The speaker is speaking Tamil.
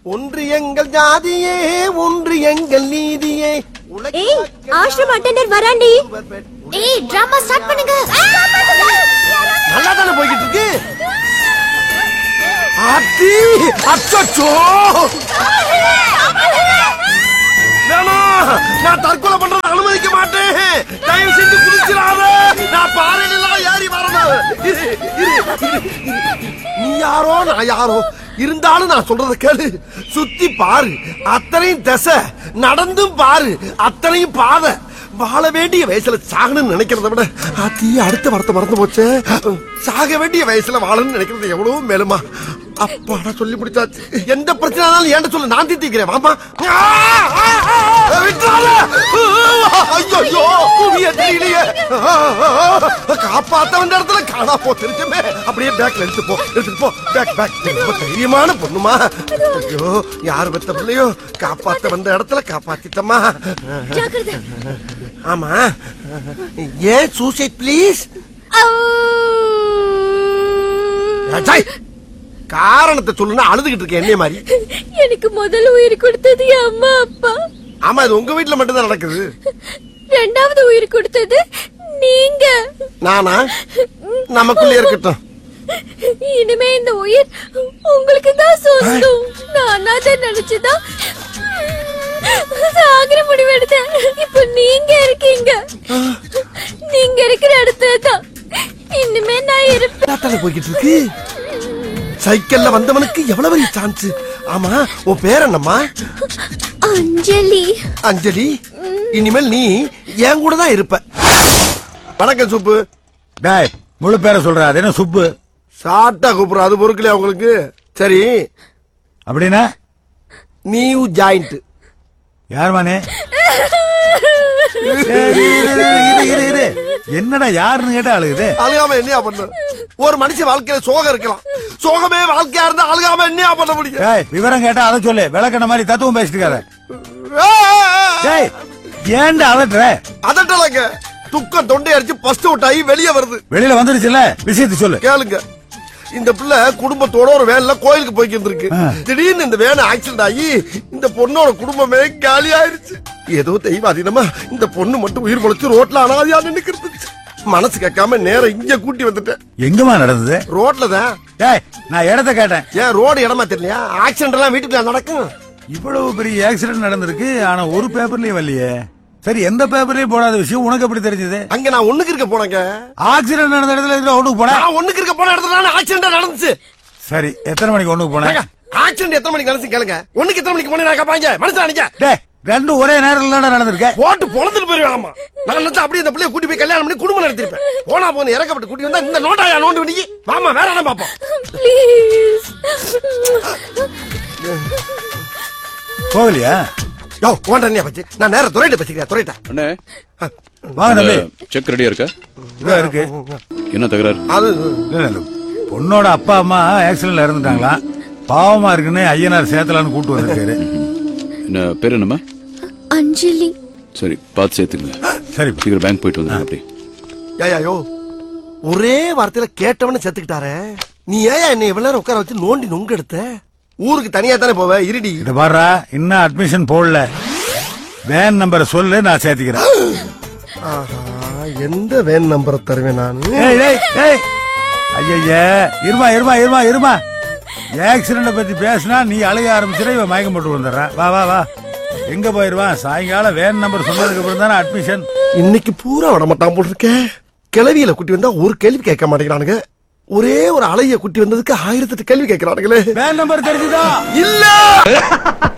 ஒன்று எங்கள் ஜாதியே ஒன்று எங்கள் நீதியே ஏய் ஆஷ்ரம் அட்டெண்டர் வராண்டி ஏய் டிராமா ஸ்டார்ட் பண்ணுங்க நல்லா தானே போய்கிட்டு இருக்கு அத்தி அச்சோ வேணாம் நான் தற்கொலை பண்றத அனுமதிக்க மாட்டேன் தயவு செஞ்சு குதிச்சிடாத நான் பாறையிலாம் ஏறி வரணும் இரு, இரு, இரு, இரு. நீ யாரோ நான் யாரோ இருந்தாலும் நான் சொல்றத கேளு சுத்தி பாரு அத்தனையும் திசை நடந்தும் பாரு அத்தனையும் பாதை வாழ வேண்டிய வயசுல சாகணும்னு நினைக்கிறத விட அத்தி அடுத்த வார்த்தை மறந்து போச்சே சாக வேண்டிய வயசுல வாழணும்னு நினைக்கிறது எவ்வளவு மேலுமா அப்பாடா சொல்லி முடிச்சாச்சு எந்த பிரச்சனைனாலும் ஏன்ட சொல்லு நான் தீர்த்திக்கிறேன் வாமா ஆ, ஆ, ஆ, ஆ, விட்டுறாத. ஐயோ புவிய தெரியலையே ஆ, ஆ, ஆ, காப்பாத்த வந்த இடத்துல காணா போ தெரிஞ்சுமே அப்படியே பேக்ல எடுத்து போ எடுத்துட்டு போ பேக் பேக் ரொம்ப தைரியமான பொண்ணுமா ஐயோ யார் பெத்த பிள்ளையோ காப்பாத்த வந்த இடத்துல காப்பாத்திட்டமா ஜாக்கிரதை ஆமா ஏன் சூசைட் ப்ளீஸ் காரணத்தை சொல்லுனா அழுதுகிட்டு இருக்கேன் என்னைய மாதிரி எனக்கு முதல்ல உயிர் கொடுத்தது என் அம்மா அப்பா ஆமா இது உங்க வீட்டுல மட்டும்தான் நடக்குது ரெண்டாவது உயிர் கொடுத்தது நீங்க நானா நமக்குள்ளே இருக்கட்டும் இனிமே இந்த உயிர் உங்களுக்கு தான் சொந்தம் நான் தான் நினைச்சுதான் சாகர முடிவு எடுத்தேன் இப்ப நீங்க இருக்கீங்க நீங்க இருக்கிற இடத்துல தான் இனிமே நான் இருப்பேன் தாத்தால போய்கிட்டு இருக்கு சைக்கிள்ல வந்தவனுக்கு எவ்வளவு பெரிய சான்ஸ் ஆமா உன் பேர் என்னம்மா அஞ்சலி அஞ்சலி இனிமேல் நீ என் கூட தான் இருப்ப வணக்கம் சூப்பு டேய் முழு பேரை சொல்ற அது என்ன சுப்பு சாட்டா கூப்பிடுற அது பொறுக்கலையா உங்களுக்கு சரி அப்படின்னா நியூ ஜாயிண்ட் யார் மானே என்னடா யாருன்னு கேட்டா அழுகுது அழுகாம என்னையா பண்ண ஒரு மனுஷன் வாழ்க்கையில சோகம் இருக்கலாம் சோகமே வாழ்க்கையா இருந்தா அழுகாம என்னையா பண்ண முடியும் டேய் விவரம் கேட்டா அதை சொல்லு விளக்கண மாதிரி தத்துவம் பேசிட்டு இருக்காத டேய் ஏன்டா அலட்டுற அதட்டலங்க துக்கம் தொண்டை அடிச்சு பஸ்ட் அவுட் ஆகி வெளியே வருது வெளியில வந்துருச்சுல விஷயத்தை சொல்லு கேளுங்க இந்த பிள்ளை குடும்பத்தோட ஒரு வேன்ல கோயிலுக்கு போய்க்கு இருந்திருக்கு ஆ. திடீர்னு இந்த வேன் ஆக்சிடென்ட் ஆகி இந்த பொண்ணோட குடும்பமே காலி ஆயிருச்சு ஏதோ தெய்வாதீனமா இந்த பொண்ணு மட்டும் உயிர் பொழைச்சு ரோட்ல அனாதையா நின்னுக்கிறது மனசு கேட்காம நேரம் இங்க கூட்டி வந்துட்டேன் எங்கம்மா நடந்தது ரோட்ல தான் டேய் நான் இடத்த கேட்டேன் ஏன் ரோடு இடமா தெரியலையா ஆக்சிடென்ட் எல்லாம் வீட்டுக்குள்ள நடக்கும் இவ்வளவு பெரிய ஆக்சிடென்ட் நடந்திருக்கு ஆனா ஒரு பேப்பர்லயும் வரலையே சரி எந்த பேப்பர்லயும் போடாத விஷயம் உனக்கு எப்படி தெரிஞ்சது அங்க நான் ஒண்ணுக்கு இருக்க போனேங்க ஆக்சிடென்ட் நடந்த இடத்துல இதுல ஒண்ணுக்கு போன நான் ஒண்ணுக்கு இருக்க போன இடத்துல ஆக்சிடென்ட் நடந்துச்சு சரி எத்தனை மணிக்கு ஒண்ணுக்கு போன ஆக்சிடென்ட் எத்தனை மணிக்கு நடந்துச்சு கேளுங்க ஒண்ணுக்கு எத்தனை மணிக்கு போனேன் கேட்பாங்க மனசுல நினைக்க டேய் ரெண்டும் ஒரே நேரத்துல தானே நடந்திருக்க போட்டு பொழந்துட்டு போயிருவேன் ஆமா நான் நினைச்சா அப்படியே இந்த பிள்ளைய கூட்டி போய் கல்யாணம் பண்ணி குடும்பம் நடத்திருப்பேன் போனா போன இறக்கப்பட்டு கூட்டி வந்தா இந்த நோட்டாயா நோண்டு பண்ணி வாமா வேற என்ன பாப்போம் ப்ளீஸ் போகலையா யோ ஓண்டா பச்சு நான் நேர துறையிட்ட பச்சுக்கிறேன் துறையிட்ட அண்ணே வாங்க தம்பி செக் ரெடியா இருக்கா இதோ இருக்கு என்ன தகராறு அது இல்ல, இல்ல. பொண்ணோட அப்பா அம்மா ஆக்சிடென்ட்ல இறந்துட்டாங்களா பாவமா இருக்குன்னு ஐயனார் சேத்தலான்னு கூட்டு வந்திருக்காரு என்ன பேர் என்னம்மா அஞ்சலி சரி பார்த்து சேர்த்துங்க சரி சீக்கிரம் பேங்க் போயிட்டு வந்துடுங்க அப்படி ஏயா யோ ஒரே வார்த்தையில கேட்டவன செத்துக்கிட்டாரே நீ ஏயா என்னை இவ்வளவு நேரம் உட்கார வச்சு நோண்டி நொங்க எடுத்த ஊருக்கு தனியா தானே போவ இருடி இத பாருடா இன்னும் அட்மிஷன் போடல வேன் நம்பரை சொல்லு நான் சேர்த்துக்கிறேன் ஆஹா எந்த வேன் நம்பரை தருவேன் நான் ஏய் டேய் ஏய் ஐயய்ய இருமா இருமா இருமா இருமா ஆக்சிடென்ட பத்தி பேசினா நீ அழுக ஆரம்பிச்சிட இவன் மயக்கம் போட்டு வந்துடுறான் வா வா வா எங்க போயிருவான் சாயங்காலம் வேன் நம்பர் சொன்னதுக்கு அப்புறம் தானே அட்மிஷன் இன்னைக்கு பூரா விட மாட்டான் போல் இருக்கேன் கிளவியில குட்டி வந்தா ஒரு கேள்வி கேட்க மாட்டேங்கிறானுங்க ஒரே ஒரு அலைய குட்டி வந்ததுக்கு ஆயிரத்தெட்டு கேள்வி கேட்கிறானுங்களே வேன் நம்பர் தெரிஞ்சுதா இல்ல